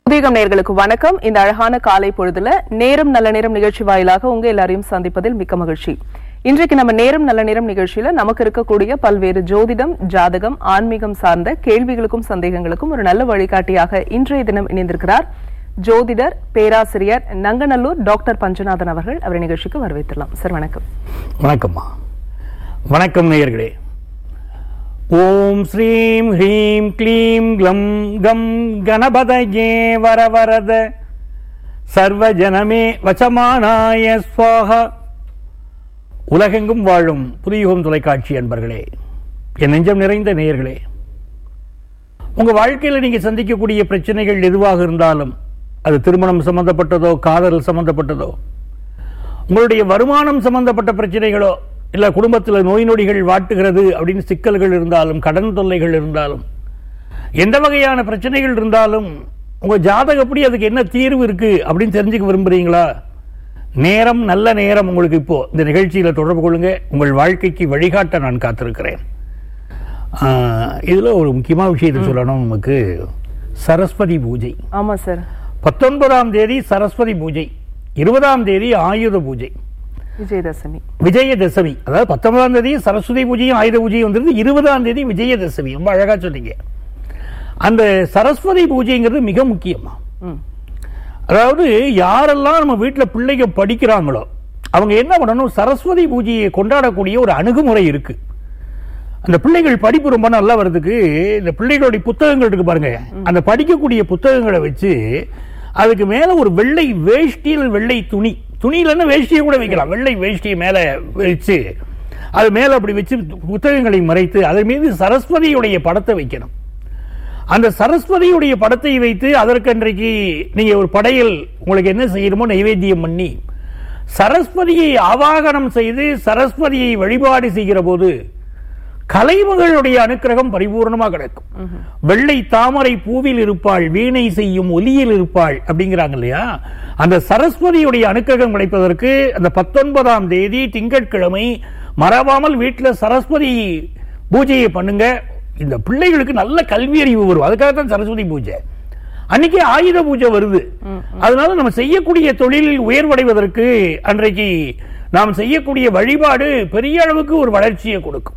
புதியகம் நேயர்களுக்கு வணக்கம் இந்த அழகான காலை பொழுதுல நேரம் நல்ல நேரம் நிகழ்ச்சி வாயிலாக உங்க எல்லாரையும் சந்திப்பதில் மிக்க மகிழ்ச்சி இன்றைக்கு நம்ம நேரம் நல்ல நேரம் நிகழ்ச்சியில நமக்கு இருக்கக்கூடிய பல்வேறு ஜோதிடம் ஜாதகம் ஆன்மீகம் சார்ந்த கேள்விகளுக்கும் சந்தேகங்களுக்கும் ஒரு நல்ல வழிகாட்டியாக இன்றைய தினம் இணைந்திருக்கிறார் ஜோதிடர் பேராசிரியர் நங்கநல்லூர் டாக்டர் பஞ்சநாதன் அவர்கள் அவரை நிகழ்ச்சிக்கு வரவேற்றலாம் சார் வணக்கம் வணக்கம்மா வணக்கம் நேயர்களே ஓம் ஸ்ரீம் ஹ்ரீம் க்ளீம் க்ளம் கம் கணபதயே வரவரத சர்வஜனமே வசமானாய ஸ்வாஹா உலகெங்கும் வாழும் புதியுகம் தொலைக்காட்சி அன்பர்களே என் நெஞ்சம் நிறைந்த நேயர்களே உங்க வாழ்க்கையில் நீங்க சந்திக்கக்கூடிய பிரச்சனைகள் எதுவாக இருந்தாலும் அது திருமணம் சம்பந்தப்பட்டதோ காதல் சம்பந்தப்பட்டதோ உங்களுடைய வருமானம் சம்பந்தப்பட்ட பிரச்சனைகளோ இல்ல குடும்பத்தில் நோய் நொடிகள் வாட்டுகிறது அப்படின்னு சிக்கல்கள் இருந்தாலும் கடன் தொல்லைகள் இருந்தாலும் எந்த வகையான பிரச்சனைகள் இருந்தாலும் உங்க ஜாதகப்படி அதுக்கு என்ன தீர்வு இருக்கு அப்படின்னு தெரிஞ்சுக்க விரும்புறீங்களா நேரம் நல்ல நேரம் உங்களுக்கு இப்போ இந்த நிகழ்ச்சியில தொடர்பு கொள்ளுங்க உங்கள் வாழ்க்கைக்கு வழிகாட்ட நான் காத்திருக்கிறேன் ஆஹ், இதுல ஒரு முக்கியமான விஷயத்தை சொல்லணும் நமக்கு சரஸ்வதி பூஜை ஆமா சார் பத்தொன்பதாம் தேதி சரஸ்வதி பூஜை இருபதாம் தேதி ஆயுத பூஜை விஜயதசமி விஜயதசமி அதாவது பத்தொன்பதாம் தேதி சரஸ்வதி பூஜையும் ஆயுத பூஜையும் வந்துருது இருபதாம் தேதி விஜயதசமி ரொம்ப அழகா சொன்னீங்க அந்த சரஸ்வதி பூஜைங்கிறது மிக முக்கியமா ம் அதாவது யாரெல்லாம் நம்ம வீட்டில் பிள்ளைங்க படிக்கிறாங்களோ அவங்க என்ன பண்ணணும் சரஸ்வதி பூஜையை கொண்டாடக்கூடிய ஒரு அணுகுமுறை இருக்கு அந்த பிள்ளைகள் படிப்பு ரொம்ப நல்லா வர்றதுக்கு இந்த பிள்ளைகளுடைய புத்தகங்கள் இருக்கு பாருங்க அந்த படிக்கக்கூடிய புத்தகங்களை வச்சு அதுக்கு மேல ஒரு வெள்ளை வேஷ்டி அல்லது வெள்ளை துணி துணியிலன்னா வேஷ்டியை கூட வைக்கலாம் வெள்ளை வேஷ்டியை மேல வச்சு அது மேல அப்படி வச்சு புத்தகங்களை மறைத்து அதன் மீது சரஸ்வதியுடைய படத்தை வைக்கணும் அந்த சரஸ்வதியுடைய படத்தை வைத்து அதற்கு அன்றைக்கு நீங்க ஒரு படையல் உங்களுக்கு என்ன செய்யணுமோ நைவேத்தியம் பண்ணி சரஸ்வதியை ஆவாகனம் செய்து சரஸ்வதியை வழிபாடு செய்கிற போது கலைமகளுடைய அனுக்கிரகம் பரிபூர்ணமா கிடைக்கும் வெள்ளை தாமரை பூவில் இருப்பாள் வீணை செய்யும் ஒலியில் இருப்பாள் அப்படிங்கிறாங்க இல்லையா அந்த சரஸ்வதியுடைய அனுக்கிரகம் கிடைப்பதற்கு அந்த பத்தொன்பதாம் தேதி திங்கட்கிழமை மறவாமல் வீட்டில் சரஸ்வதி பூஜையை பண்ணுங்க இந்த பிள்ளைகளுக்கு நல்ல கல்வி அறிவு வரும் அதுக்காக தான் சரஸ்வதி பூஜை அன்னைக்கு ஆயுத பூஜை வருது அதனால நம்ம செய்யக்கூடிய தொழிலில் உயர்வடைவதற்கு அன்றைக்கு நாம் செய்யக்கூடிய வழிபாடு பெரிய அளவுக்கு ஒரு வளர்ச்சியை கொடுக்கும்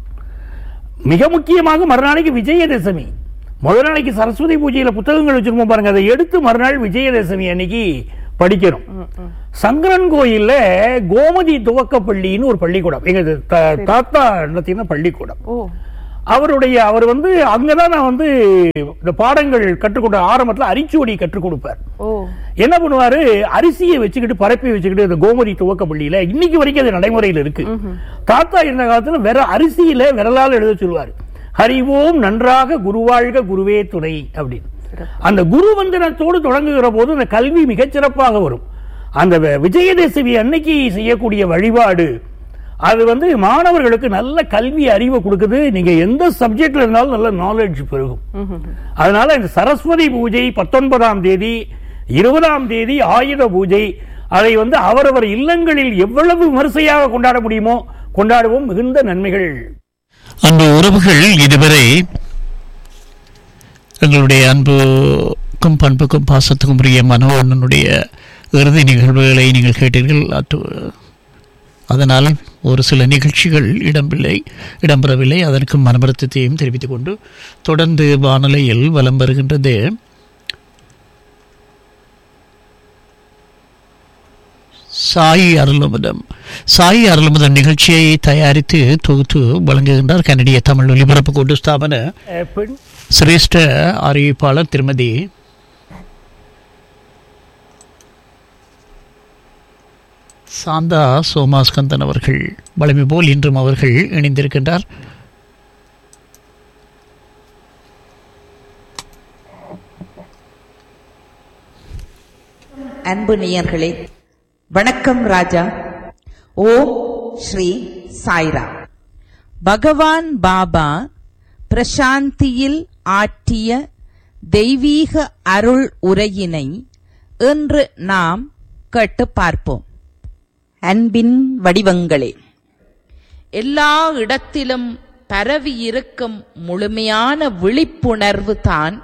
மிக முக்கியமாக மறுநாளைக்கு விஜயதசமி முதல் நாளைக்கு சரஸ்வதி பூஜையில புத்தகங்கள் வச்சிருப்போம் பாருங்க அதை எடுத்து மறுநாள் விஜயதசமி அன்னைக்கு படிக்கணும் சங்கரன் கோயில்ல கோமதி துவக்கப்பள்ளின்னு ஒரு பள்ளிக்கூடம் எங்க த- தாத்தா நடத்தின பள்ளிக்கூடம் ஓ அவருடைய அவர் வந்து அங்கதான் நான் வந்து இந்த பாடங்கள் கற்றுக்கொண்ட ஆரம்பத்துல அரிச்சுவடி கற்றுக் கொடுப்பார் ஓ என்ன பண்ணுவாரு அரிசியை வச்சுக்கிட்டு பரப்பி வச்சுக்கிட்டு இந்த கோமதி துவக்க பள்ளியில இன்னைக்கு வரைக்கும் அது நடைமுறையில் இருக்கு தாத்தா இருந்த காலத்துல வெற அரிசியில விரலால் எழுத சொல்லுவார் ஹரிவோம் நன்றாக குருவாழ்க குருவே துணை அப்படின்னு அந்த குரு வந்தனத்தோடு தொடங்குகிற போது அந்த கல்வி மிகச்சிறப்பாக வரும் அந்த வி- விஜயதசமி அன்னைக்கு செய்யக்கூடிய வழிபாடு அது வந்து மாணவர்களுக்கு நல்ல கல்வி அறிவை கொடுக்குது நீங்க எந்த சப்ஜெக்ட்ல இருந்தாலும் நல்ல நாலேஜ் பெருகும் அதனால இந்த சரஸ்வதி பூஜை பத்தொன்பதாம் தேதி இருபதாம் தேதி ஆயுத பூஜை அதை வந்து அவரவர் இல்லங்களில் எவ்வளவு விமரிசையாக கொண்டாட முடியுமோ கொண்டாடுவோம் மிகுந்த நன்மைகள் அன்பு உறவுகள் இதுவரை எங்களுடைய அன்புக்கும் பண்புக்கும் பாசத்துக்கும் உரிய மனோண்ணனுடைய இறுதி நிகழ்வுகளை நீங்கள் கேட்டீர்கள் அத்து- அதனால் ஒரு சில நிகழ்ச்சிகள் இடம்பில்லை இடம்பெறவில்லை அதற்கு மனமருத்தத்தையும் தெரிவித்துக் கொண்டு தொடர்ந்து வானொலியில் வலம் வருகின்றது சாய் அருளமுதம் சாய் அருளமுதம் நிகழ்ச்சியை தயாரித்து தொகுத்து வழங்குகின்றார் கனடிய தமிழ் ஒலிபரப்பு கூட்டு ஸ்தாபன அஹ், பெண் சிரேஷ்ட அறிவிப்பாளர் திருமதி சாந்தா சோமாஸ்கந்தன் அவர்கள் வலிமை போல் இன்றும் அவர்கள் இணைந்திருக்கின்றார் அன்பு நேயர்களே வணக்கம் ராஜா ஓம் ஸ்ரீ சாய்ரா பகவான் பாபா பிரசாந்தியில் ஆற்றிய தெய்வீக அருள் உரையினை இன்று நாம் கேட்டு பார்ப்போம் அன்பின் வடிவங்களே எல்லா இடத்திலும் பரவியிருக்கும் முழுமையான விழிப்புணர்வு தான்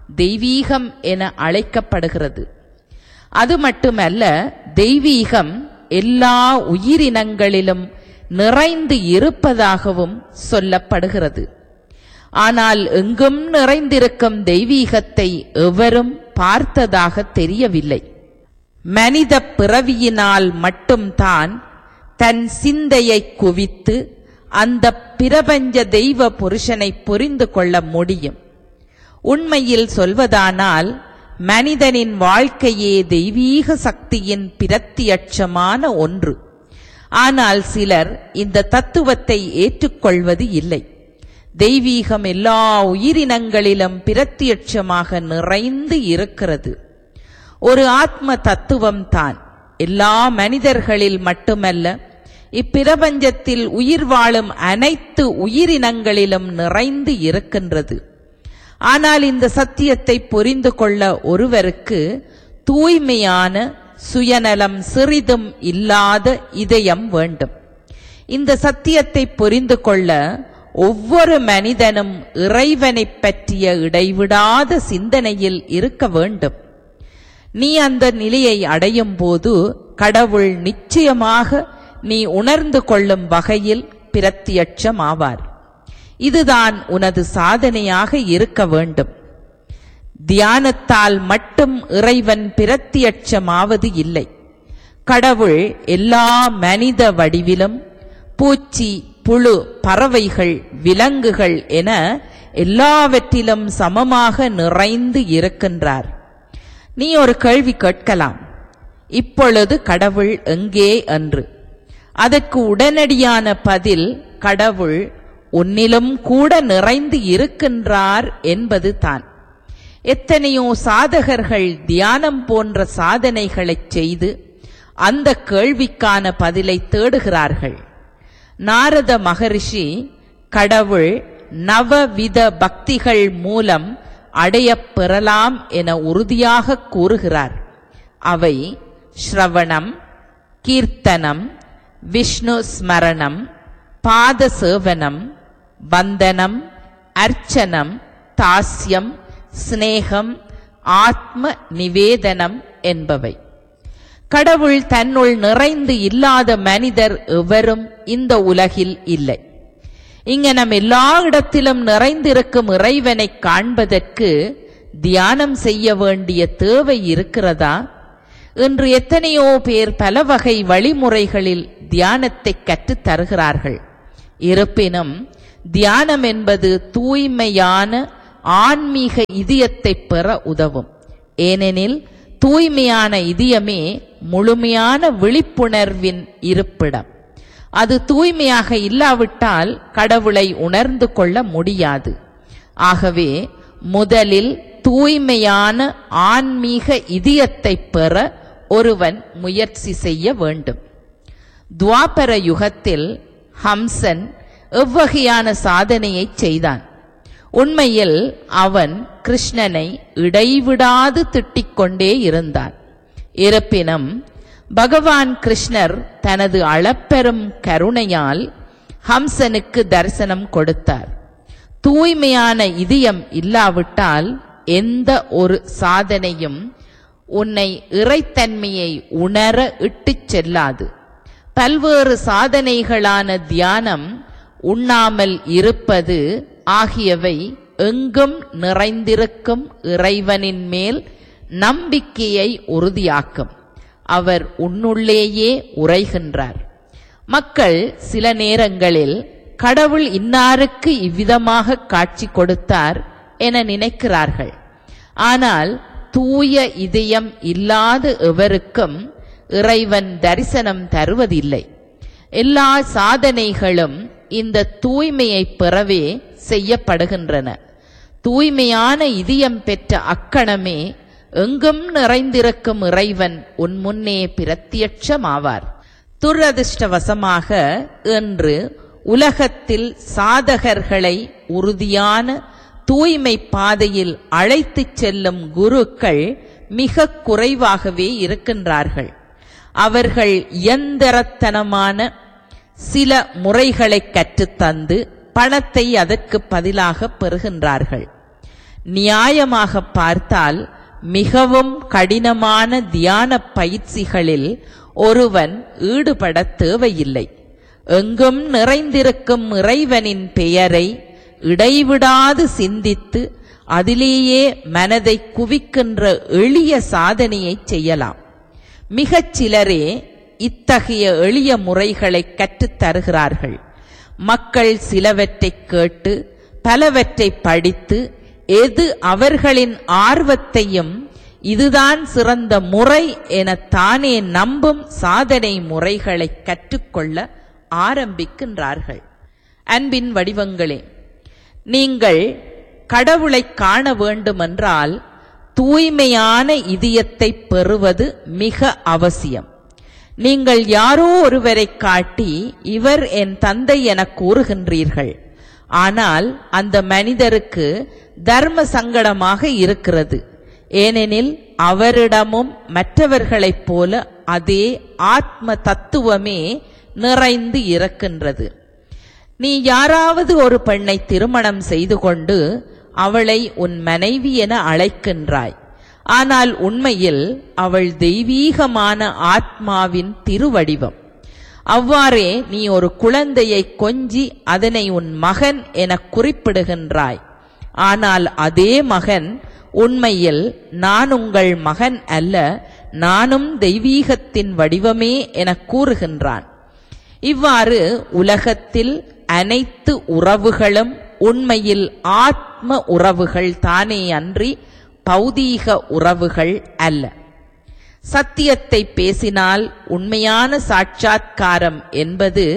தெய்வீகம் என அழைக்கப்படுகிறது அது மட்டுமல்ல தெய்வீகம் எல்லா உயிரினங்களிலும் நிறைந்து இருப்பதாகவும் சொல்லப்படுகிறது ஆனால் எங்கும் நிறைந்திருக்கும் தெய்வீகத்தை எவரும் பார்த்ததாக தெரியவில்லை மனித பிறவியினால் மட்டும்தான் தன் சிந்தையை குவித்து அந்த பிரபஞ்ச தெய்வ புருஷனை புரிந்து கொள்ள முடியும் உண்மையில் சொல்வதானால் மனிதனின் வாழ்க்கையே தெய்வீக சக்தியின் பிரத்தியட்சமான ஒன்று ஆனால் சிலர் இந்த தத்துவத்தை ஏற்றுக்கொள்வது இல்லை தெய்வீகம் எல்லா உயிரினங்களிலும் பிரத்தியட்சமாக நிறைந்து இருக்கிறது ஒரு ஆத்ம தத்துவம் தான் எல்லா மனிதர்களில் மட்டுமல்ல இப்பிரபஞ்சத்தில் உயிர் வாழும் அனைத்து உயிரினங்களிலும் நிறைந்து இருக்கின்றது ஆனால் இந்த சத்தியத்தை புரிந்து கொள்ள ஒருவருக்கு தூய்மையான சுயநலம் சிறிதும் இல்லாத இதயம் வேண்டும் இந்த சத்தியத்தை புரிந்து கொள்ள ஒவ்வொரு மனிதனும் இறைவனைப் பற்றிய இடைவிடாத சிந்தனையில் இருக்க வேண்டும் நீ அந்த நிலையை அடையும் போது கடவுள் நிச்சயமாக நீ உணர்ந்து கொள்ளும் வகையில் பிரத்தியட்சமாவார் இதுதான் உனது சாதனையாக இருக்க வேண்டும் தியானத்தால் மட்டும் இறைவன் பிரத்தியட்சமாவது இல்லை கடவுள் எல்லா மனித வடிவிலும் பூச்சி புழு பறவைகள் விலங்குகள் என எல்லாவற்றிலும் சமமாக நிறைந்து இருக்கின்றார் நீ ஒரு கேள்வி கேட்கலாம் இப்பொழுது கடவுள் எங்கே என்று அதற்கு உடனடியான பதில் கடவுள் உன்னிலும் கூட நிறைந்து இருக்கின்றார் என்பது தான் எத்தனையோ சாதகர்கள் தியானம் போன்ற சாதனைகளைச் செய்து அந்த கேள்விக்கான பதிலை தேடுகிறார்கள் நாரத மகரிஷி கடவுள் நவவித பக்திகள் மூலம் அடையப் பெறலாம் என உறுதியாக கூறுகிறார் அவை ஸ்ரவணம் கீர்த்தனம் விஷ்ணு ஸ்மரணம் பாத சேவனம் வந்தனம் அர்ச்சனம் தாஸ்யம் சிநேகம் ஆத்ம நிவேதனம் என்பவை கடவுள் தன்னுள் நிறைந்து இல்லாத மனிதர் எவரும் இந்த உலகில் இல்லை இங்க நம் எல்லா இடத்திலும் நிறைந்திருக்கும் இறைவனை காண்பதற்கு தியானம் செய்ய வேண்டிய தேவை இருக்கிறதா இன்று எத்தனையோ பேர் பல வகை வழிமுறைகளில் தியானத்தை கற்றுத் தருகிறார்கள் இருப்பினும் தியானம் என்பது தூய்மையான ஆன்மீக இதயத்தை பெற உதவும் ஏனெனில் தூய்மையான இதயமே முழுமையான விழிப்புணர்வின் இருப்பிடம் அது தூய்மையாக இல்லாவிட்டால் கடவுளை உணர்ந்து கொள்ள முடியாது ஆகவே முதலில் தூய்மையான ஆன்மீக இதயத்தை பெற ஒருவன் முயற்சி செய்ய வேண்டும் துவாபர யுகத்தில் ஹம்சன் எவ்வகையான சாதனையை செய்தான் உண்மையில் அவன் கிருஷ்ணனை இடைவிடாது திட்டிக் கொண்டே இருந்தான் இருப்பினும் பகவான் கிருஷ்ணர் தனது அளப்பெரும் கருணையால் ஹம்சனுக்கு தரிசனம் கொடுத்தார் தூய்மையான இதயம் இல்லாவிட்டால் எந்த ஒரு சாதனையும் உன்னை இறைத்தன்மையை உணர இட்டுச் செல்லாது பல்வேறு சாதனைகளான தியானம் உண்ணாமல் இருப்பது ஆகியவை எங்கும் நிறைந்திருக்கும் இறைவனின் மேல் நம்பிக்கையை உறுதியாக்கும் அவர் உன்னுள்ளேயே உரைகின்றார் மக்கள் சில நேரங்களில் கடவுள் இன்னாருக்கு இவ்விதமாக காட்சி கொடுத்தார் என நினைக்கிறார்கள் ஆனால் தூய இதயம் இல்லாத எவருக்கும் இறைவன் தரிசனம் தருவதில்லை எல்லா சாதனைகளும் இந்த தூய்மையை பெறவே செய்யப்படுகின்றன தூய்மையான இதயம் பெற்ற அக்கணமே எங்கும் நிறைந்திருக்கும் இறைவன் உன் முன்னே பிரத்யட்சமாவார் துரதிர்ஷ்டவசமாக இன்று உலகத்தில் சாதகர்களை உறுதியான தூய்மை பாதையில் அழைத்துச் செல்லும் குருக்கள் மிக குறைவாகவே இருக்கின்றார்கள் அவர்கள் இயந்திரத்தனமான சில முறைகளை கற்றுத்தந்து பணத்தை அதற்கு பதிலாக பெறுகின்றார்கள் நியாயமாக பார்த்தால் மிகவும் கடினமான தியான பயிற்சிகளில் ஒருவன் ஈடுபட தேவையில்லை எங்கும் நிறைந்திருக்கும் இறைவனின் பெயரை இடைவிடாது சிந்தித்து அதிலேயே மனதை குவிக்கின்ற எளிய சாதனையை செய்யலாம் மிகச் சிலரே இத்தகைய எளிய முறைகளை கற்றுத் தருகிறார்கள் மக்கள் சிலவற்றை கேட்டு பலவற்றை படித்து எது அவர்களின் ஆர்வத்தையும் இதுதான் சிறந்த முறை என தானே நம்பும் சாதனை முறைகளை கற்றுக்கொள்ள ஆரம்பிக்கின்றார்கள் அன்பின் வடிவங்களே நீங்கள் கடவுளை காண வேண்டுமென்றால் தூய்மையான இதயத்தை பெறுவது மிக அவசியம் நீங்கள் யாரோ ஒருவரை காட்டி இவர் என் தந்தை என கூறுகின்றீர்கள் ஆனால் அந்த மனிதருக்கு தர்ம சங்கடமாக இருக்கிறது ஏனெனில் அவரிடமும் மற்றவர்களைப் போல அதே ஆத்ம தத்துவமே நிறைந்து இருக்கின்றது நீ யாராவது ஒரு பெண்ணை திருமணம் செய்து கொண்டு அவளை உன் மனைவி என அழைக்கின்றாய் ஆனால் உண்மையில் அவள் தெய்வீகமான ஆத்மாவின் திருவடிவம் அவ்வாறே நீ ஒரு குழந்தையை கொஞ்சி அதனை உன் மகன் என குறிப்பிடுகின்றாய் ஆனால் அதே மகன் உண்மையில் நான் உங்கள் மகன் அல்ல நானும் தெய்வீகத்தின் வடிவமே என கூறுகின்றான் இவ்வாறு உலகத்தில் அனைத்து உறவுகளும் உண்மையில் ஆத்ம உறவுகள் தானே அன்றி பௌதீக உறவுகள் அல்ல சத்தியத்தை பேசினால் உண்மையான சாட்சாத்காரம் என்பது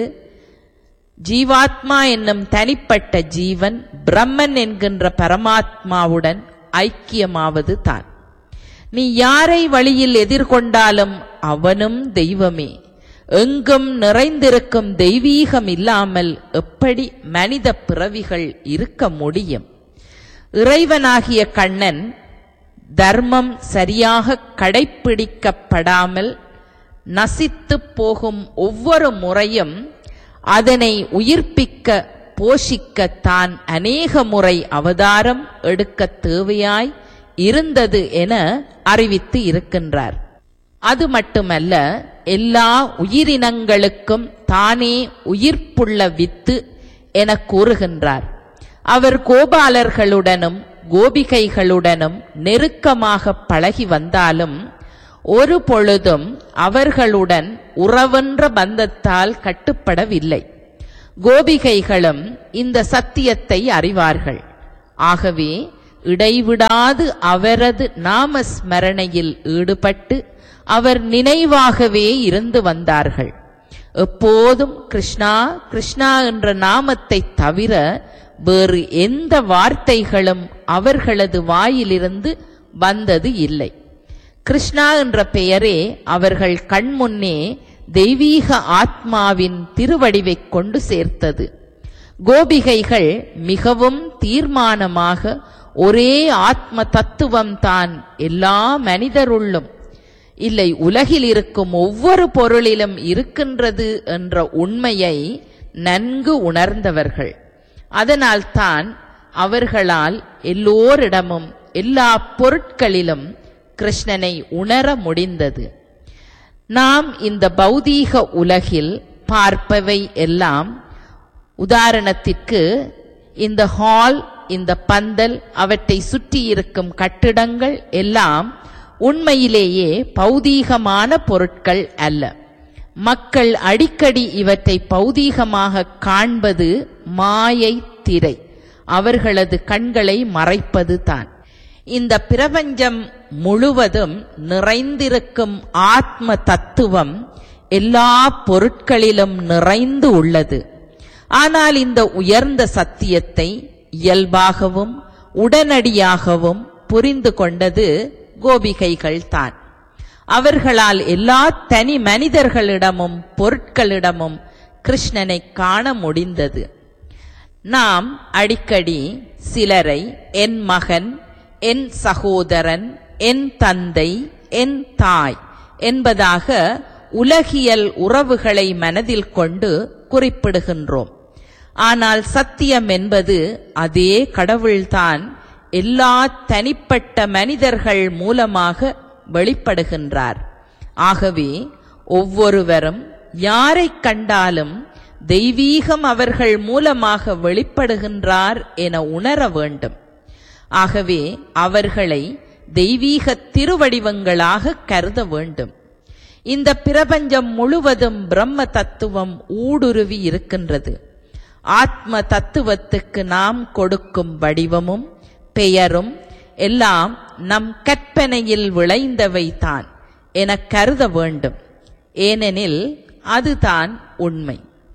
ஜீவாத்மா என்னும் தனிப்பட்ட ஜீவன் பிரம்மன் என்கின்ற பரமாத்மாவுடன் ஐக்கியமாவது தான் நீ யாரை வழியில் எதிர்கொண்டாலும் அவனும் தெய்வமே எங்கும் நிறைந்திருக்கும் தெய்வீகம் இல்லாமல் எப்படி மனித பிறவிகள் இருக்க முடியும் இறைவனாகிய கண்ணன் தர்மம் சரியாக கடைப்பிடிக்கப்படாமல் நசித்து போகும் ஒவ்வொரு முறையும் அதனை உயிர்ப்பிக்க போஷிக்க தான் அநேக முறை அவதாரம் எடுக்க தேவையாய் இருந்தது என அறிவித்து இருக்கின்றார் அது மட்டுமல்ல எல்லா உயிரினங்களுக்கும் தானே உயிர்ப்புள்ள வித்து என கூறுகின்றார் அவர் கோபாலர்களுடனும் கோபிகைகளுடனும் நெருக்கமாக பழகி வந்தாலும் ஒரு பொழுதும் அவர்களுடன் உறவென்ற பந்தத்தால் கட்டுப்படவில்லை கோபிகைகளும் இந்த சத்தியத்தை அறிவார்கள் ஆகவே இடைவிடாது அவரது நாமஸ்மரணையில் ஈடுபட்டு அவர் நினைவாகவே இருந்து வந்தார்கள் எப்போதும் கிருஷ்ணா கிருஷ்ணா என்ற நாமத்தை தவிர வேறு எந்த வார்த்தைகளும் அவர்களது வாயிலிருந்து வந்தது இல்லை கிருஷ்ணா என்ற பெயரே அவர்கள் கண்முன்னே தெய்வீக ஆத்மாவின் திருவடிவைக் கொண்டு சேர்த்தது கோபிகைகள் மிகவும் தீர்மானமாக ஒரே ஆத்ம தத்துவம் தான் எல்லா மனிதருள்ளும் இல்லை உலகில் இருக்கும் ஒவ்வொரு பொருளிலும் இருக்கின்றது என்ற உண்மையை நன்கு உணர்ந்தவர்கள் அதனால்தான் அவர்களால் எல்லோரிடமும் எல்லா பொருட்களிலும் கிருஷ்ணனை உணர முடிந்தது நாம் இந்த பௌதீக உலகில் பார்ப்பவை எல்லாம் உதாரணத்திற்கு இந்த ஹால் இந்த பந்தல் அவற்றை சுற்றி இருக்கும் கட்டிடங்கள் எல்லாம் உண்மையிலேயே பௌதீகமான பொருட்கள் அல்ல மக்கள் அடிக்கடி இவற்றை பௌதீகமாக காண்பது மாயை திரை அவர்களது கண்களை மறைப்பது தான் இந்த பிரபஞ்சம் முழுவதும் நிறைந்திருக்கும் ஆத்ம தத்துவம் எல்லா பொருட்களிலும் நிறைந்து உள்ளது ஆனால் இந்த உயர்ந்த சத்தியத்தை இயல்பாகவும் உடனடியாகவும் புரிந்து கொண்டது கோபிகைகள் தான் அவர்களால் எல்லா தனி மனிதர்களிடமும் பொருட்களிடமும் கிருஷ்ணனை காண முடிந்தது நாம் அடிக்கடி சிலரை என் மகன் என் சகோதரன் என் தந்தை என் தாய் என்பதாக உலகியல் உறவுகளை மனதில் கொண்டு குறிப்பிடுகின்றோம் ஆனால் சத்தியம் என்பது அதே கடவுள்தான் எல்லா தனிப்பட்ட மனிதர்கள் மூலமாக வெளிப்படுகின்றார் ஆகவே ஒவ்வொருவரும் யாரைக் கண்டாலும் தெய்வீகம் அவர்கள் மூலமாக வெளிப்படுகின்றார் என உணர வேண்டும் ஆகவே அவர்களை தெய்வீக திருவடிவங்களாக கருத வேண்டும் இந்த பிரபஞ்சம் முழுவதும் பிரம்ம தத்துவம் ஊடுருவி இருக்கின்றது ஆத்ம தத்துவத்துக்கு நாம் கொடுக்கும் வடிவமும் பெயரும் எல்லாம் நம் கற்பனையில் விளைந்தவை தான் என கருத வேண்டும் ஏனெனில் அதுதான் உண்மை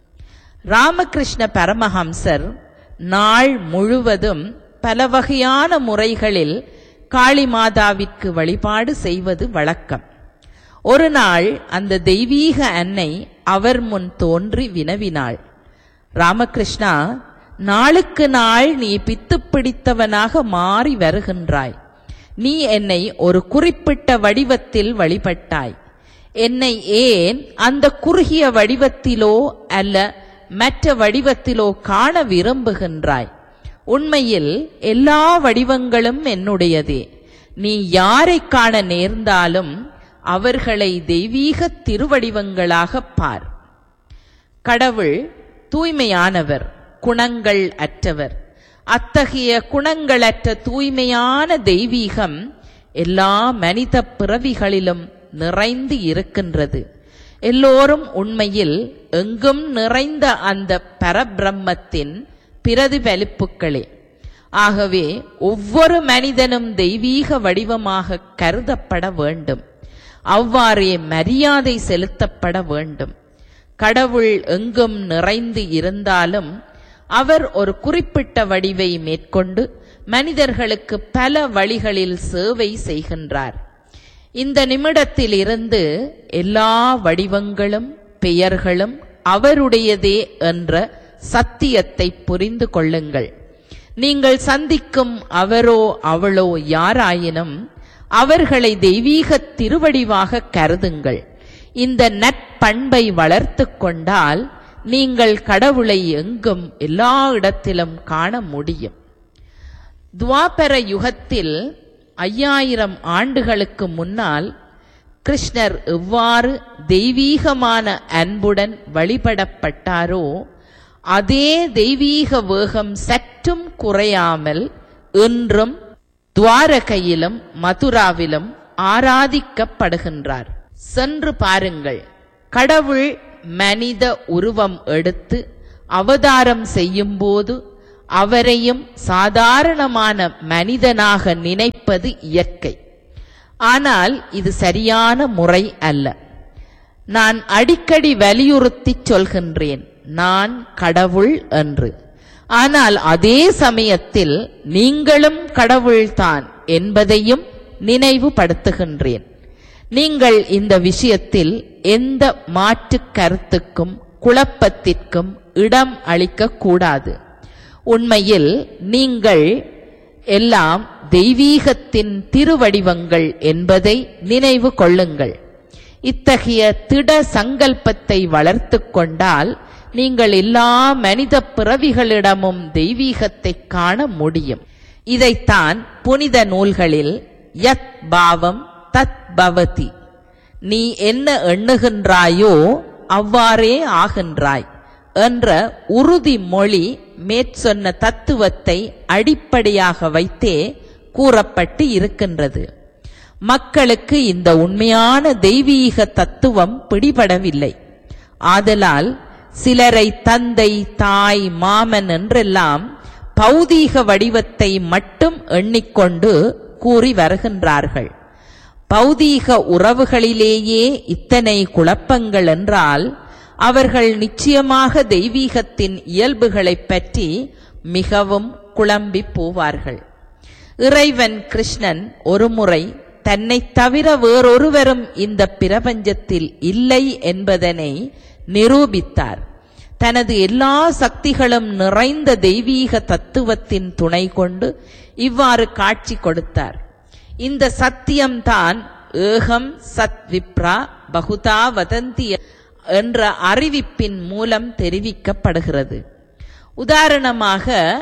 ராமகிருஷ்ண பரமஹம்சர் நாள் முழுவதும் பல வகையான முறைகளில் காளி மாதாவிற்கு வழிபாடு செய்வது வழக்கம் ஒரு நாள் அந்த தெய்வீக அன்னை அவர் முன் தோன்றி வினவினாள் ராமகிருஷ்ணா நாளுக்கு நாள் நீ பித்து பிடித்தவனாக மாறி வருகின்றாய் நீ என்னை ஒரு குறிப்பிட்ட வடிவத்தில் வழிபட்டாய் என்னை ஏன் அந்த குறுகிய வடிவத்திலோ அல்ல மற்ற வடிவத்திலோ காண விரும்புகின்றாய் உண்மையில் எல்லா வடிவங்களும் என்னுடையதே நீ யாரை காண நேர்ந்தாலும் அவர்களை தெய்வீக திருவடிவங்களாக பார் கடவுள் தூய்மையானவர் குணங்கள் அற்றவர் அத்தகைய குணங்களற்ற தூய்மையான தெய்வீகம் எல்லா மனித பிறவிகளிலும் நிறைந்து இருக்கின்றது எல்லோரும் உண்மையில் எங்கும் நிறைந்த அந்த பரபிரம்மத்தின் பிரதிபலிப்புகளே ஆகவே ஒவ்வொரு மனிதனும் தெய்வீக வடிவமாக கருதப்பட வேண்டும் அவ்வாறே மரியாதை செலுத்தப்பட வேண்டும் கடவுள் எங்கும் நிறைந்து இருந்தாலும் அவர் ஒரு குறிப்பிட்ட வடிவை மேற்கொண்டு மனிதர்களுக்கு பல வழிகளில் சேவை செய்கின்றார் இந்த நிமிடத்தில் இருந்து எல்லா வடிவங்களும் பெயர்களும் அவருடையதே என்ற சத்தியத்தை புரிந்து கொள்ளுங்கள் நீங்கள் சந்திக்கும் அவரோ அவளோ யாராயினும் அவர்களை தெய்வீக திருவடிவாக கருதுங்கள் இந்த நற்பண்பை வளர்த்து கொண்டால் நீங்கள் கடவுளை எங்கும் எல்லா இடத்திலும் காண முடியும் துவாபர யுகத்தில் ஐயாயிரம் ஆண்டுகளுக்கு முன்னால் கிருஷ்ணர் எவ்வாறு தெய்வீகமான அன்புடன் வழிபடப்பட்டாரோ அதே தெய்வீக வேகம் சற்றும் குறையாமல் இன்றும் துவாரகையிலும் மதுராவிலும் ஆராதிக்கப்படுகின்றார் சென்று பாருங்கள் கடவுள் மனித உருவம் எடுத்து அவதாரம் செய்யும்போது அவரையும் சாதாரணமான மனிதனாக நினைப்பது இயற்கை ஆனால் இது சரியான முறை அல்ல நான் அடிக்கடி வலியுறுத்திச் சொல்கின்றேன் நான் கடவுள் என்று ஆனால் அதே சமயத்தில் நீங்களும் கடவுள்தான் என்பதையும் நினைவுபடுத்துகின்றேன் நீங்கள் இந்த விஷயத்தில் எந்த மாற்று கருத்துக்கும் குழப்பத்திற்கும் இடம் அளிக்கக்கூடாது உண்மையில் நீங்கள் எல்லாம் தெய்வீகத்தின் திருவடிவங்கள் என்பதை நினைவு கொள்ளுங்கள் இத்தகைய திட சங்கல்பத்தை வளர்த்து கொண்டால் நீங்கள் எல்லா மனித பிறவிகளிடமும் தெய்வீகத்தை காண முடியும் இதைத்தான் புனித நூல்களில் யத் பாவம் தத் பவதி நீ என்ன எண்ணுகின்றாயோ அவ்வாறே ஆகின்றாய் என்ற உறுதிமொழி மேற்சொன்ன தத்துவத்தை அடிப்படையாக வைத்தே கூறப்பட்டு இருக்கின்றது மக்களுக்கு இந்த உண்மையான தெய்வீக தத்துவம் பிடிபடவில்லை ஆதலால் சிலரை தந்தை தாய் மாமன் என்றெல்லாம் பௌதீக வடிவத்தை மட்டும் எண்ணிக்கொண்டு கூறி வருகின்றார்கள் பௌதீக உறவுகளிலேயே இத்தனை குழப்பங்கள் என்றால் அவர்கள் நிச்சயமாக தெய்வீகத்தின் இயல்புகளைப் பற்றி மிகவும் குழம்பி போவார்கள் இறைவன் கிருஷ்ணன் ஒருமுறை தன்னைத் தவிர வேறொருவரும் இந்த பிரபஞ்சத்தில் இல்லை என்பதனை நிரூபித்தார் தனது எல்லா சக்திகளும் நிறைந்த தெய்வீக தத்துவத்தின் துணை கொண்டு இவ்வாறு காட்சி கொடுத்தார் இந்த சத்தியம்தான் ஏகம் சத் விப்ரா பகுதா வதந்தி என்ற அறிவிப்பின் மூலம் தெரிவிக்கப்படுகிறது உதாரணமாக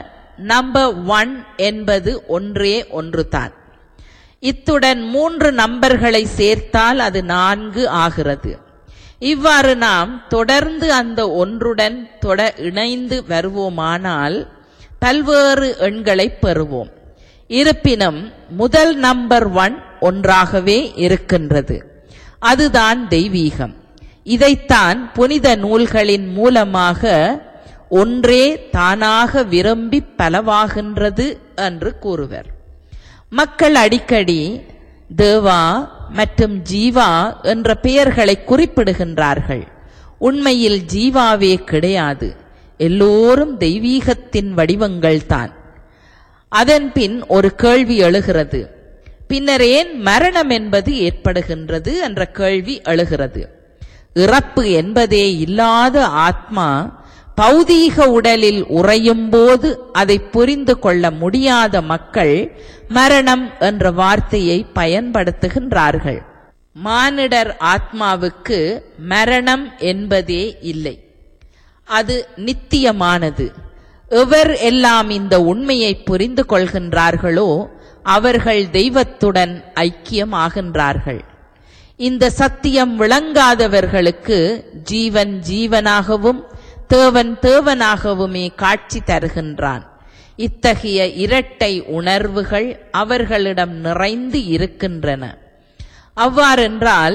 நம்பர் ஒன் என்பது ஒன்றே ஒன்றுதான் இத்துடன் மூன்று நம்பர்களை சேர்த்தால் அது நான்கு ஆகிறது இவ்வாறு நாம் தொடர்ந்து அந்த ஒன்றுடன் தொட இணைந்து வருவோமானால் பல்வேறு எண்களை பெறுவோம் இருப்பினும் முதல் நம்பர் ஒன் ஒன்றாகவே இருக்கின்றது அதுதான் தெய்வீகம் இதைத்தான் புனித நூல்களின் மூலமாக ஒன்றே தானாக விரும்பி பலவாகின்றது என்று கூறுவர் மக்கள் அடிக்கடி தேவா மற்றும் ஜீவா என்ற பெயர்களை குறிப்பிடுகின்றார்கள் உண்மையில் ஜீவாவே கிடையாது எல்லோரும் தெய்வீகத்தின் வடிவங்கள்தான் அதன் பின் ஒரு கேள்வி எழுகிறது பின்னர் ஏன் மரணம் என்பது ஏற்படுகின்றது என்ற கேள்வி எழுகிறது இறப்பு என்பதே இல்லாத ஆத்மா பௌதீக உடலில் உறையும் போது அதை புரிந்து கொள்ள முடியாத மக்கள் மரணம் என்ற வார்த்தையை பயன்படுத்துகின்றார்கள் மானிடர் ஆத்மாவுக்கு மரணம் என்பதே இல்லை அது நித்தியமானது எவர் எல்லாம் இந்த உண்மையை புரிந்து கொள்கின்றார்களோ அவர்கள் தெய்வத்துடன் ஐக்கியமாகின்றார்கள் இந்த சத்தியம் விளங்காதவர்களுக்கு ஜீவன் ஜீவனாகவும் தேவன் தேவனாகவுமே காட்சி தருகின்றான் இத்தகைய இரட்டை உணர்வுகள் அவர்களிடம் நிறைந்து இருக்கின்றன அவ்வாறென்றால்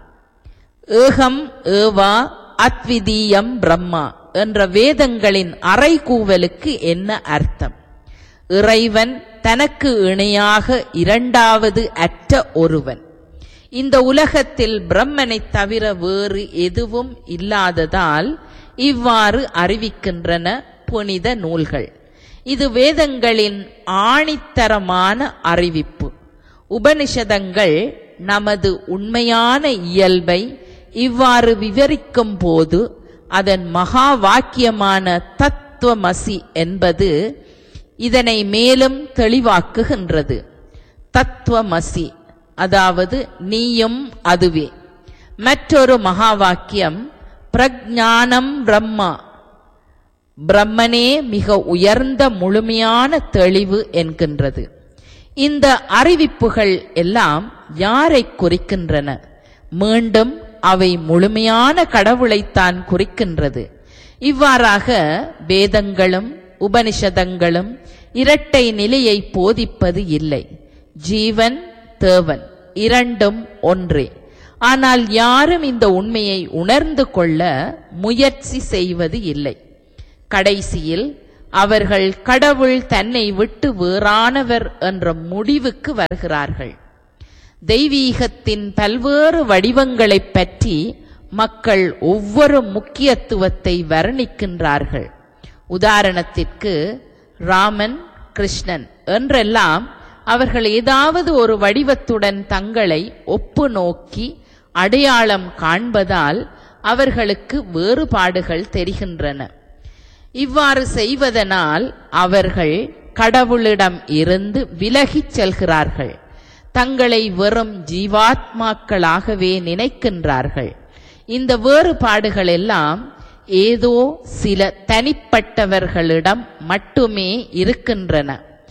ஏகம் ஏவா அத்விதீயம் பிரம்மா என்ற வேதங்களின் அறைகூவலுக்கு என்ன அர்த்தம் இறைவன் தனக்கு இணையாக இரண்டாவது அற்ற ஒருவன் இந்த உலகத்தில் பிரம்மனைத் தவிர வேறு எதுவும் இல்லாததால் இவ்வாறு அறிவிக்கின்றன புனித நூல்கள் இது வேதங்களின் ஆணித்தரமான அறிவிப்பு உபனிஷதங்கள் நமது உண்மையான இயல்பை இவ்வாறு விவரிக்கும் போது அதன் மகா வாக்கியமான தத்துவமசி என்பது இதனை மேலும் தெளிவாக்குகின்றது தத்துவமசி அதாவது நீயும் அதுவே மற்றொரு மகா வாக்கியம் பிரஜானம் பிரம்மா பிரம்மனே மிக உயர்ந்த முழுமையான தெளிவு என்கின்றது இந்த அறிவிப்புகள் எல்லாம் யாரை குறிக்கின்றன மீண்டும் அவை முழுமையான கடவுளைத்தான் குறிக்கின்றது இவ்வாறாக வேதங்களும் உபனிஷதங்களும் இரட்டை நிலையை போதிப்பது இல்லை ஜீவன் தேவன் இரண்டும் ஒன்றே ஆனால் யாரும் இந்த உண்மையை உணர்ந்து கொள்ள முயற்சி செய்வது இல்லை கடைசியில் அவர்கள் கடவுள் தன்னை விட்டு வேறானவர் என்ற முடிவுக்கு வருகிறார்கள் தெய்வீகத்தின் பல்வேறு வடிவங்களைப் பற்றி மக்கள் ஒவ்வொரு முக்கியத்துவத்தை வர்ணிக்கின்றார்கள் உதாரணத்திற்கு ராமன் கிருஷ்ணன் என்றெல்லாம் அவர்கள் ஏதாவது ஒரு வடிவத்துடன் தங்களை ஒப்பு நோக்கி அடையாளம் காண்பதால் அவர்களுக்கு வேறுபாடுகள் தெரிகின்றன இவ்வாறு செய்வதனால் அவர்கள் கடவுளிடம் இருந்து விலகிச் செல்கிறார்கள் தங்களை வெறும் ஜீவாத்மாக்களாகவே நினைக்கின்றார்கள் இந்த வேறுபாடுகள் எல்லாம் ஏதோ சில தனிப்பட்டவர்களிடம் மட்டுமே இருக்கின்றன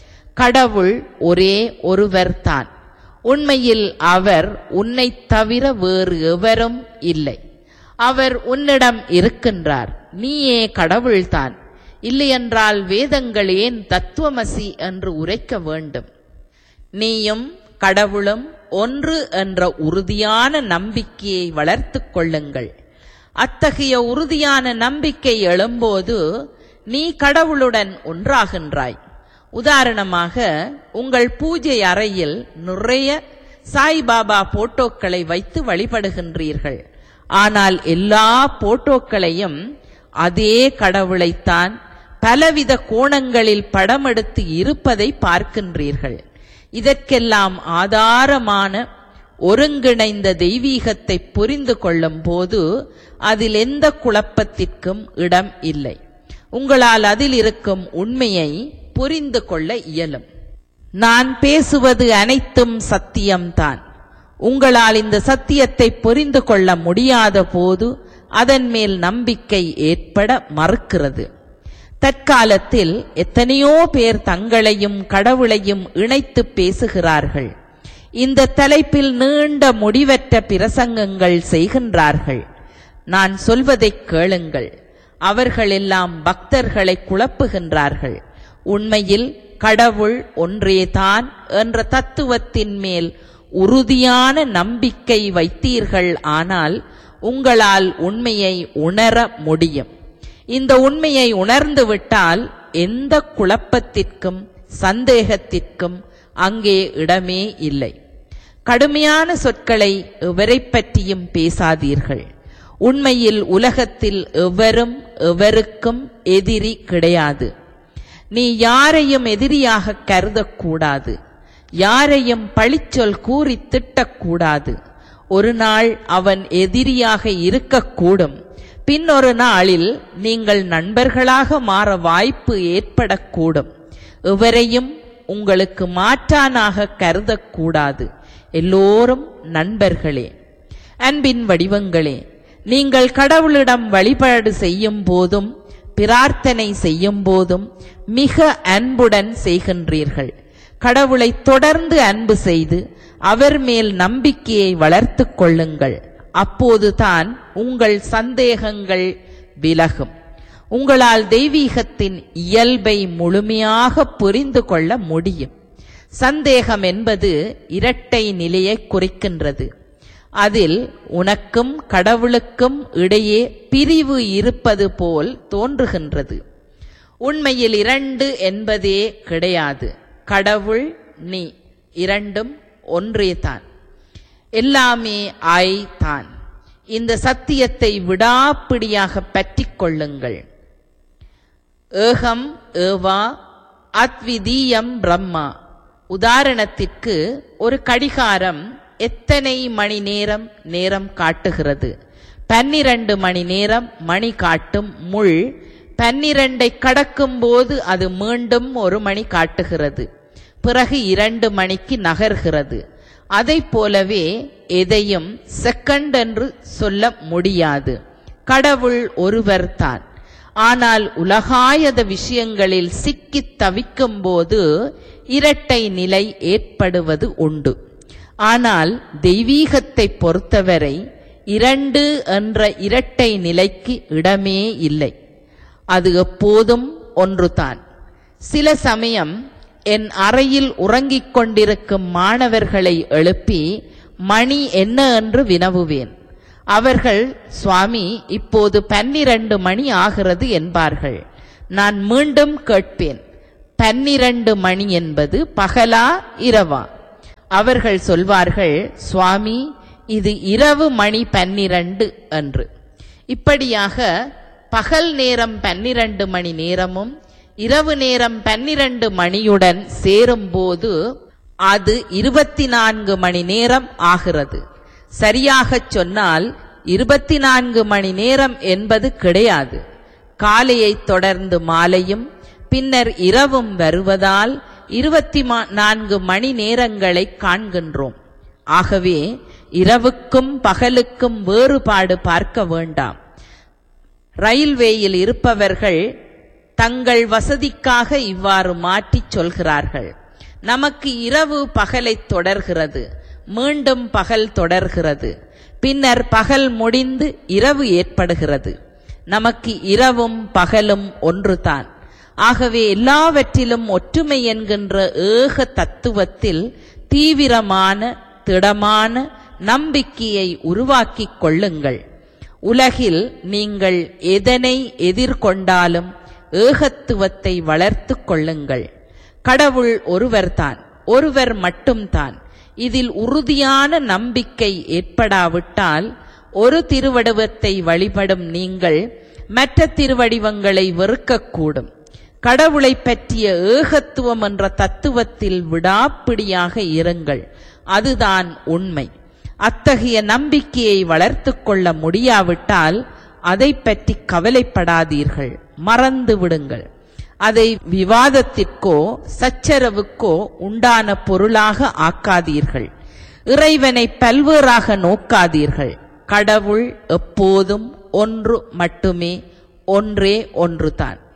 கடவுள் ஒரே ஒருவர்தான் உண்மையில் அவர் உன்னைத் தவிர வேறு எவரும் இல்லை அவர் உன்னிடம் இருக்கின்றார் நீயே கடவுள்தான் இல்லையென்றால் வேதங்கள் ஏன் தத்துவமசி என்று உரைக்க வேண்டும் நீயும் கடவுளும் ஒன்று என்ற உறுதியான நம்பிக்கையை வளர்த்துக் கொள்ளுங்கள் அத்தகைய உறுதியான நம்பிக்கை எழும்போது நீ கடவுளுடன் ஒன்றாகின்றாய் உதாரணமாக உங்கள் பூஜை அறையில் நிறைய சாய்பாபா போட்டோக்களை வைத்து வழிபடுகின்றீர்கள் ஆனால் எல்லா போட்டோக்களையும் அதே கடவுளைத்தான் பலவித கோணங்களில் படமெடுத்து இருப்பதை பார்க்கின்றீர்கள் இதற்கெல்லாம் ஆதாரமான ஒருங்கிணைந்த தெய்வீகத்தை புரிந்து கொள்ளும் போது அதில் எந்த குழப்பத்திற்கும் இடம் இல்லை உங்களால் அதில் இருக்கும் உண்மையை புரிந்து கொள்ள இயலும் நான் பேசுவது அனைத்தும் சத்தியம்தான் உங்களால் இந்த சத்தியத்தை புரிந்து கொள்ள முடியாத போது அதன் மேல் நம்பிக்கை ஏற்பட மறுக்கிறது தற்காலத்தில் எத்தனையோ பேர் தங்களையும் கடவுளையும் இணைத்து பேசுகிறார்கள் இந்த தலைப்பில் நீண்ட முடிவற்ற பிரசங்கங்கள் செய்கின்றார்கள் நான் சொல்வதைக் கேளுங்கள் அவர்கள் எல்லாம் பக்தர்களை குழப்புகின்றார்கள் உண்மையில் கடவுள் ஒன்றேதான் என்ற தத்துவத்தின் மேல் உறுதியான நம்பிக்கை வைத்தீர்கள் ஆனால் உங்களால் உண்மையை உணர முடியும் இந்த உண்மையை உணர்ந்து விட்டால் எந்த குழப்பத்திற்கும் சந்தேகத்திற்கும் அங்கே இடமே இல்லை கடுமையான சொற்களை எவரை பற்றியும் பேசாதீர்கள் உண்மையில் உலகத்தில் எவரும் எவருக்கும் எதிரி கிடையாது நீ யாரையும் எதிரியாக கருதக்கூடாது யாரையும் பழிச்சொல் கூறி திட்டக்கூடாது ஒரு நாள் அவன் எதிரியாக இருக்கக்கூடும் பின்னொரு நாளில் நீங்கள் நண்பர்களாக மாற வாய்ப்பு ஏற்படக்கூடும் எவரையும் உங்களுக்கு மாற்றானாக கருதக்கூடாது எல்லோரும் நண்பர்களே அன்பின் வடிவங்களே நீங்கள் கடவுளிடம் வழிபாடு செய்யும் போதும் பிரார்த்தனை செய்யும் போதும் மிக அன்புடன் செய்கின்றீர்கள் கடவுளை தொடர்ந்து அன்பு செய்து அவர் மேல் நம்பிக்கையை வளர்த்துக் கொள்ளுங்கள் அப்போதுதான் உங்கள் சந்தேகங்கள் விலகும் உங்களால் தெய்வீகத்தின் இயல்பை முழுமையாக புரிந்து கொள்ள முடியும் சந்தேகம் என்பது இரட்டை நிலையை குறிக்கின்றது அதில் உனக்கும் கடவுளுக்கும் இடையே பிரிவு இருப்பது போல் தோன்றுகின்றது உண்மையில் இரண்டு என்பதே கிடையாது கடவுள் நீ இரண்டும் ஒன்றேதான் எல்லாமே ஆய் தான் இந்த சத்தியத்தை விடாப்பிடியாக பற்றிக் கொள்ளுங்கள் ஏகம் ஏவா அத்விதீயம் பிரம்மா உதாரணத்திற்கு ஒரு கடிகாரம் எத்தனை மணி நேரம் நேரம் காட்டுகிறது பன்னிரண்டு மணி நேரம் மணி காட்டும் முள் பன்னிரண்டை கடக்கும் போது அது மீண்டும் ஒரு மணி காட்டுகிறது பிறகு இரண்டு மணிக்கு நகர்கிறது அதை போலவே எதையும் செகண்ட் என்று சொல்ல முடியாது கடவுள் ஒருவர்தான் ஆனால் உலகாயத விஷயங்களில் சிக்கித் தவிக்கும் போது இரட்டை நிலை ஏற்படுவது உண்டு ஆனால் தெய்வீகத்தை பொறுத்தவரை இரண்டு என்ற இரட்டை நிலைக்கு இடமே இல்லை அது எப்போதும் ஒன்றுதான் சில சமயம் என் அறையில் உறங்கிக் கொண்டிருக்கும் மாணவர்களை எழுப்பி மணி என்ன என்று வினவுவேன் அவர்கள் சுவாமி இப்போது பன்னிரண்டு மணி ஆகிறது என்பார்கள் நான் மீண்டும் கேட்பேன் பன்னிரண்டு மணி என்பது பகலா இரவா அவர்கள் சொல்வார்கள் சுவாமி இது இரவு மணி பன்னிரண்டு என்று இப்படியாக பகல் நேரம் பன்னிரண்டு மணி நேரமும் இரவு நேரம் பன்னிரண்டு மணியுடன் சேரும்போது அது இருபத்தி நான்கு மணி நேரம் ஆகிறது சரியாகச் சொன்னால் இருபத்தி நான்கு மணி நேரம் என்பது கிடையாது காலையைத் தொடர்ந்து மாலையும் பின்னர் இரவும் வருவதால் இருபத்தி நான்கு மணி நேரங்களை காண்கின்றோம் ஆகவே இரவுக்கும் பகலுக்கும் வேறுபாடு பார்க்க வேண்டாம் ரயில்வேயில் இருப்பவர்கள் தங்கள் வசதிக்காக இவ்வாறு மாற்றிச் சொல்கிறார்கள் நமக்கு இரவு பகலை தொடர்கிறது மீண்டும் பகல் தொடர்கிறது பின்னர் பகல் முடிந்து இரவு ஏற்படுகிறது நமக்கு இரவும் பகலும் ஒன்றுதான் ஆகவே எல்லாவற்றிலும் ஒற்றுமை என்கின்ற ஏக தத்துவத்தில் தீவிரமான திடமான நம்பிக்கையை உருவாக்கிக் கொள்ளுங்கள் உலகில் நீங்கள் எதனை எதிர்கொண்டாலும் ஏகத்துவத்தை வளர்த்துக் கொள்ளுங்கள் கடவுள் ஒருவர்தான் ஒருவர் மட்டும்தான் இதில் உறுதியான நம்பிக்கை ஏற்படாவிட்டால் ஒரு திருவடிவத்தை வழிபடும் நீங்கள் மற்ற திருவடிவங்களை வெறுக்கக்கூடும் கடவுளை பற்றிய ஏகத்துவம் என்ற தத்துவத்தில் விடாப்பிடியாக இருங்கள் அதுதான் உண்மை அத்தகைய நம்பிக்கையை வளர்த்துக் கொள்ள முடியாவிட்டால் அதை பற்றி கவலைப்படாதீர்கள் மறந்து விடுங்கள் அதை விவாதத்திற்கோ சச்சரவுக்கோ உண்டான பொருளாக ஆக்காதீர்கள் இறைவனை பல்வேறாக நோக்காதீர்கள் கடவுள் எப்போதும் ஒன்று மட்டுமே ஒன்றே ஒன்றுதான்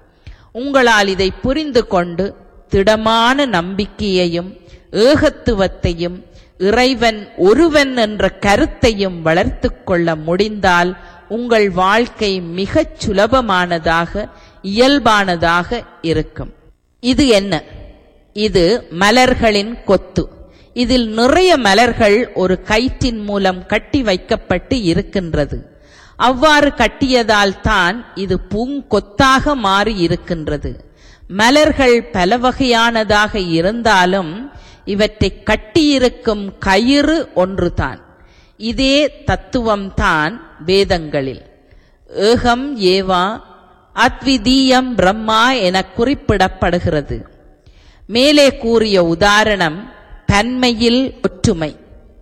உங்களால் இதை புரிந்து கொண்டு திடமான நம்பிக்கையையும் ஏகத்துவத்தையும் இறைவன் ஒருவன் என்ற கருத்தையும் வளர்த்துக் கொள்ள முடிந்தால் உங்கள் வாழ்க்கை மிகச் சுலபமானதாக இயல்பானதாக இருக்கும் இது என்ன இது மலர்களின் கொத்து இதில் நிறைய மலர்கள் ஒரு கயிற்றின் மூலம் கட்டி வைக்கப்பட்டு இருக்கின்றது அவ்வாறு கட்டியதால் தான் இது பூங்கொத்தாக மாறி இருக்கின்றது மலர்கள் பல வகையானதாக இருந்தாலும் இவற்றை கட்டியிருக்கும் கயிறு ஒன்றுதான் இதே தத்துவம்தான் வேதங்களில் ஏகம் ஏவா அத்விதீயம் பிரம்மா என குறிப்பிடப்படுகிறது மேலே கூறிய உதாரணம் தன்மையில் ஒற்றுமை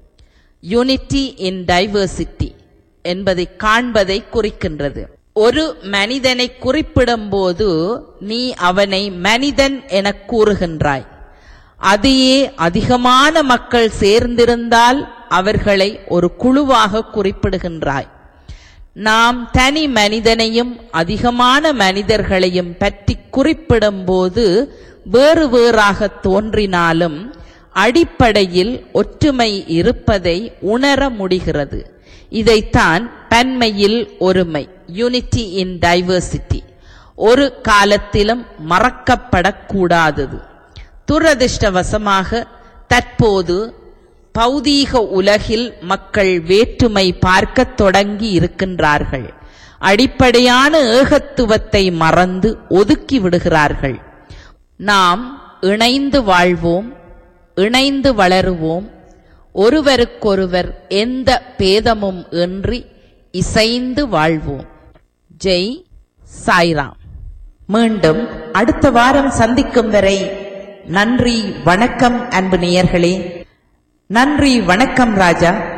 யூனிட்டி இன் டைவர்சிட்டி என்பதை காண்பதை குறிக்கின்றது ஒரு மனிதனை குறிப்பிடும்போது நீ அவனை மனிதன் என கூறுகின்றாய் அதையே அதிகமான மக்கள் சேர்ந்திருந்தால் அவர்களை ஒரு குழுவாக குறிப்பிடுகின்றாய் நாம் தனி மனிதனையும் அதிகமான மனிதர்களையும் பற்றி குறிப்பிடும்போது வேறு வேறாக தோன்றினாலும் அடிப்படையில் ஒற்றுமை இருப்பதை உணர முடிகிறது இதைத்தான் பன்மையில் ஒருமை யூனிட்டி இன் டைவர்சிட்டி ஒரு காலத்திலும் மறக்கப்படக்கூடாதது துரதிர்ஷ்டவசமாக தற்போது பௌதீக உலகில் மக்கள் வேற்றுமை பார்க்கத் தொடங்கி இருக்கின்றார்கள் அடிப்படையான ஏகத்துவத்தை மறந்து ஒதுக்கி விடுகிறார்கள் நாம் இணைந்து வாழ்வோம் இணைந்து வளருவோம் ஒருவருக்கொருவர் எந்த பேதமும் இன்றி இசைந்து வாழ்வோம் ஜெய் சாய்ராம் மீண்டும் அடுத்த வாரம் சந்திக்கும் வரை நன்றி வணக்கம் அன்பு நேயர்களே நன்றி வணக்கம் ராஜா